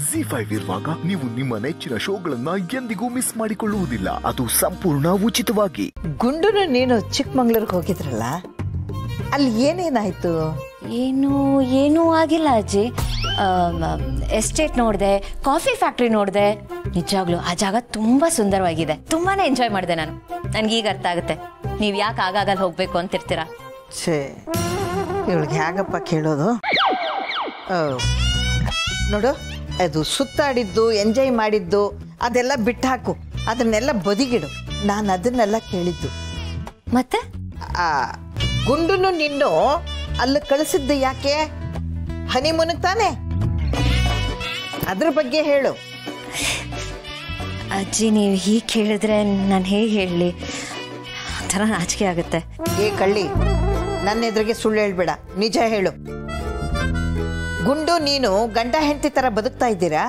G five ಇರುವಾಗ ನೀವು ನಿಮ್ಮ ನೆಚ್ಚಿನ ಶೋಗಳನ್ನ ಎಂದಿಗೂ ಮಿಸ್ ಮಾಡಿಕೊಳ್ಳುವುದಿಲ್ಲ ಅದು ಸಂಪೂರ್ಣ ಉಚಿತವಾಗಿ ಗುಂಡುನು ನೀನು ಚಿಕ್ಕಮಂಗ್ಳೂರ್ಗೆ ಹೋಗಿದ್ರಲ್ಲ ಅಲ್ಲಿ ಏನೇನಾಯ್ತು ಏನು ಏನೂ ಆಗಿಲ್ಲ ಅಜ್ಜಿ ಎಸ್ಟೇಟ್ ನೋಡಿದೆ ಕಾಫಿ ಫ್ಯಾಕ್ಟ್ರಿ ನೋಡಿದೆ ನಿಜವಾಗ್ಲೂ ಆ ಜಾಗ ತುಂಬಾ ಸುಂದರವಾಗಿದೆ ತುಂಬಾನೇ ಎಂಜಾಯ್ ಮಾಡಿದೆ ನಾನು ನನ್ಗೆ ಈಗ ಅರ್ಥ ಆಗುತ್ತೆ ನೀವು ಯಾಕೆ ಆಗಾಗಲ್ಲಿ ಹೋಗ್ಬೇಕು ಅಂತಿರ್ತೀರಾ ಛೇ ಇವಳಿಗೆ ಹೇಗಪ್ಪ ಕೇಳೋದು ಓ, ನೋಡು ಅದು ಸುತ್ತಾಡಿದ್ದು ಎಂಜಾಯ್ ಮಾಡಿದ್ದು ಅದೆಲ್ಲ ಬಿಟ್ಟಾಕು ಅದನ್ನೆಲ್ಲ ಬದಿಗಿಡು ನಾನು ಅದನ್ನೆಲ್ಲ ಕೇಳಿದ್ದು ಮತ್ತೆ ಆ ಗುಂಡುನು ನಿನ್ನು ಅಲ್ಲಿ ಕಳಿಸಿದ್ದು ಯಾಕೆ ಹನಿಮೂನಿಗೆ ತಾನೆ ಅದ್ರ ಬಗ್ಗೆ ಹೇಳು ಅಜ್ಜಿ ನೀವು ಹೀಗೆ ಕೇಳಿದ್ರೆ ನಾನು ಹೇಗೆ ಹೇಳಲಿ ಒಂಥರ ನಾಚಿಕೆ ಆಗುತ್ತೆ ಏ ಕಳ್ಳಿ ನನ್ನ ಎದುರಿಗೆ ಸುಳ್ಳು ಹೇಳ್ಬೇಡ ನಿಜ ಹೇಳು ಗುಂಡು ನೀನು ಗಂಡ ಹೆಂಡತಿ ತರ ಬದುಕ್ತಾ ಇದ್ದೀರಾ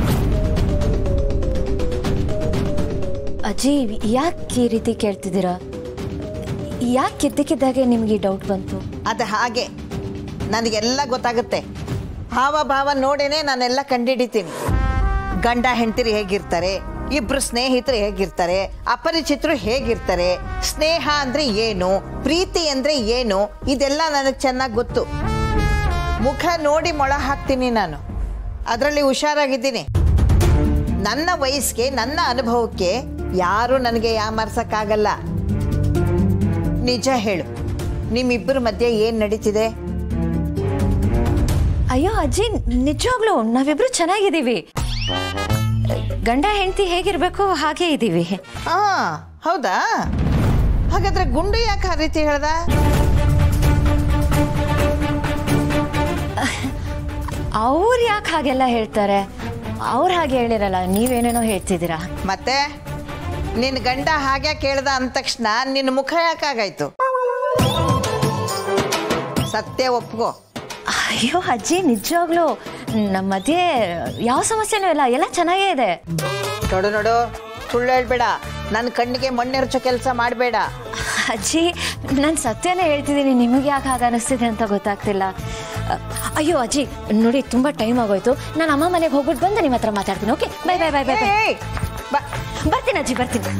ಅಜ್ಜಿ ಯಾಕೆ ಈ ರೀತಿ ಕೇಳ್ತಿದ್ದೀರಾ ಯಾಕೆ ಇದ್ದಕ್ಕಿದ್ದಾಗೆ ನಿಮಗೆ ಡೌಟ್ ಬಂತು ಅದು ಹಾಗೆ ನನಗೆಲ್ಲ ಗೊತ್ತಾಗುತ್ತೆ ಹಾವ ಭಾವ ನೋಡೇನೆ ನಾನೆಲ್ಲ ಕಂಡಿಡಿತೀನಿ ಗಂಡ ಹೆಂಡತಿರು ಹೇಗಿರ್ತಾರೆ ಇಬ್ರು ಸ್ನೇಹಿತರು ಹೇಗಿರ್ತಾರೆ ಅಪರಿಚಿತರು ಹೇಗಿರ್ತಾರೆ ಸ್ನೇಹ ಅಂದ್ರೆ ಏನು ಪ್ರೀತಿ ಅಂದ್ರೆ ಏನು ಇದೆಲ್ಲ ನನಗೆ ಚೆನ್ನಾಗಿ ಗೊತ್ತು ಮುಖ ನೋಡಿ ಮೊಳ ಹಾಕ್ತೀನಿ ನಾನು ಅದರಲ್ಲಿ ಹುಷಾರಾಗಿದ್ದೀನಿ ನನ್ನ ವಯಸ್ಸಿಗೆ ನನ್ನ ಅನುಭವಕ್ಕೆ ಯಾರು ನನಗೆ ಯಾಮರ್ಸಕ್ಕಾಗಲ್ಲ ನಿಜ ಹೇಳು ನಿಮ್ಮಿಬ್ಬರ ಮಧ್ಯೆ ಏನು ನಡೀತಿದೆ ಅಯ್ಯೋ ಅಜ್ಜಿ ನಿಜವಾಗ್ಲೂ ನಾವಿಬ್ರು ಚೆನ್ನಾಗಿದ್ದೀವಿ ಗಂಡ ಹೆಂಡತಿ ಹೇಗಿರ್ಬೇಕು ಹಾಗೆ ಇದ್ದೀವಿ ಆ ಹೌದಾ ಹಾಗಾದ್ರೆ ಗುಂಡು ಯಾಕೆ ಆ ರೀತಿ ಹೇಳ್ದ ಅವ್ರು ಯಾಕೆ ಹಾಗೆಲ್ಲ ಹೇಳ್ತಾರೆ ಅವ್ರು ಹಾಗೆ ಹೇಳಿರಲ್ಲ ನೀವೇನೇನೋ ಹೇಳ್ತಿದ್ದೀರಾ ಮತ್ತೆ ನಿನ್ನ ಗಂಡ ಹಾಗೆ ಕೇಳ್ದ ಅಂದ ತಕ್ಷಣ ನಿನ್ನ ಮುಖ ಯಾಕಾಗಾಯ್ತು ಸತ್ಯ ಒಪ್ಕೋ ಅಯ್ಯೋ ಅಜ್ಜಿ ನಿಜವಾಗ್ಲೂ ನಮ್ಮ ಮಧ್ಯೆ ಯಾವ ಸಮಸ್ಯೆನೂ ಇಲ್ಲ ಎಲ್ಲ ಚೆನ್ನಾಗೇ ಇದೆ ನೋಡು ನೋಡು ಸುಳ್ಳು ಹೇಳ್ಬೇಡ ನನ್ನ ಕಣ್ಣಿಗೆ ಮಣ್ಣೆರಚೋ ಕೆಲಸ ಮಾಡಬೇಡ ಅಜ್ಜಿ ನಾನು ಸತ್ಯನೇ ಹೇಳ್ತಿದ್ದೀನಿ ನಿಮಗೆ ಯಾಕೆ ಹಾಗೆ ಅನಿಸ್ತಿದೆ ಅಂತ ಗೊತ್ತಾಗ್ತಿಲ್ಲ ಅ, ಅಯ್ಯೋ ಅಜ್ಜಿ ನೋಡಿ ತುಂಬಾ ಟೈಮ್ ಆಗೋಯ್ತು ನಾನು ಅಮ್ಮ ಮನೆಗೆ ಹೋಗ್ಬಿಟ್ಟು ಬಂದು ನಿಮ್ಮ ಹತ್ರ ಮಾತಾಡ್ತೀನಿ okay bye bye bye bye bye ಏಯ್, ಬಾ ಬರ್ತೀನಿ ಅಜ್ಜಿ ಬರ್ತೀನಿ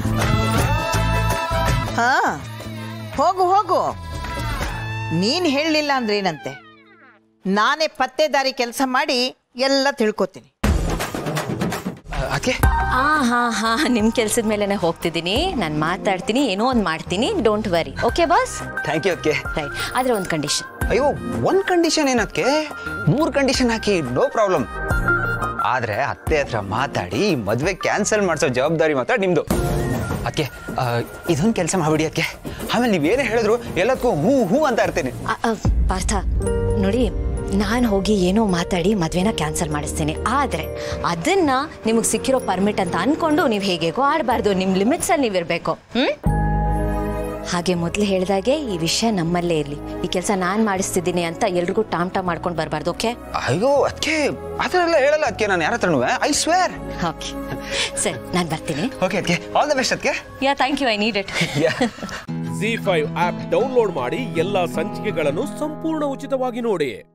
ಹಾ ಹೋಗು ಹೋಗು ನೀನ್ ಹೇಳಲಿಲ್ಲ ಅಂದ್ರೆ ಏನಂತೆ ನಾನೇ ಪತ್ತೇದಾರಿ ಕೆಲಸ ಮಾಡಿ ಎಲ್ಲ ತಿಳ್ಕೊತೀನಿ ಅದಕ್ಕೆ ಆ ಹಾ ಹಾ ನಿಮ್ಮ ಕೆಲ್ಸದ ಮೇಲೆನೆ ಹೋಗ್ತಿದ್ದೀನಿ ನಾನು ಮಾತಾಡ್ತೀನಿ ಏನೋ ಒಂದು ಮಾಡ್ತೀನಿ don't worry okay boss thank you ಅದಕ್ಕೆ ರೈಟ್ ಆದರೆ ಒಂದು ಕಂಡೀಷನ್ ಅಯ್ಯೋ ಒಂದ್ ಕಂಡೀಷನ್ ಏನಕ್ಕೆ ಮೂರ್ ಕಂಡೀಷನ್ ಹಾಕಿ ನೋ ಪ್ರಾಬ್ಲಮ್ ಆದ್ರೆ ಅತ್ತೆ ಹತ್ರ ಮಾತಾಡಿ ಈ ಮದ್ವೆ ಕ್ಯಾನ್ಸಲ್ ಮಾಡಿಸೋ ಜವಾಬ್ದಾರಿ ಮಾತ್ರ ನಿಮ್ದು ಅದಕ್ಕೆ ಇದೊಂದು ಕೆಲಸ ಮಾಡ್ಬಿಡಿ ಅದಕ್ಕೆ ಆಮೇಲೆ ನೀವೇನೇ ಹೇಳಿದ್ರು ಎಲ್ಲದಕ್ಕೂ ಹೂ ಹೂ ಅಂತ ಇರ್ತೀನಿ ಪಾರ್ಥ ನೋಡಿ ನಾನು ಹೋಗಿ ಏನೋ ಮಾತಾಡಿ ಮದ್ವೆನ ಕ್ಯಾನ್ಸಲ್ ಮಾಡಿಸ್ತೀನಿ ಆದರೆ ಅದನ್ನ ನಿಮಗೆ ಸಿಕ್ಕಿರೋ ಪರ್ಮಿಟ್ ಅಂತ ಅನ್ಕೊಂಡು ನೀವು ಹೇಗೇಗೋ ಆಡಬಾರ್ದು ನಿಮ್ಮ ಲಿಮಿಟ್ಸಲ್ಲಿ ನೀವು ಇರಬೇಕು ಹ್ಮ್ ಹಾಗೆ ಮೊದಲು ಹೇಳಿದಾಗೆ ಈ ವಿಷಯ ನಮ್ಮಲ್ಲೇ ಇರಲಿ ಈ ಕೆಲಸ ನಾನು ಮಾಡಿಸ್ತಿದ್ದೀನಿ ಅಂತ ಎಲ್ರಿಗೂ ಟಾಮ್ ಟಾಮ್ ಮಾಡ್ಕೊಂಡು ಬರಬಾರ್ದು ಓಕೆ ಅಯ್ಯೋ ಅದಕ್ಕೆ ಆ ಥರ ಎಲ್ಲ ಹೇಳಲ್ಲ ಅದಕ್ಕೆ ನಾನು ಯಾರ ಹತ್ರನೂ ಐ ಸ್ವೇರ್ ಓಕೆ ಸರಿ ನಾನು ಬರ್ತೀನಿ ಓಕೆ ಅದಕ್ಕೆ ಆಲ್ ದ ಬೆಸ್ಟ್ ಅದಕ್ಕೆ yeah thank you I need it Zee five app download ಮಾಡಿ ಎಲ್ಲಾ ಸಂಚಿಕೆಗಳನ್ನು ಸಂಪೂರ್ಣ ಉಚಿತವಾಗಿ ನೋಡಿ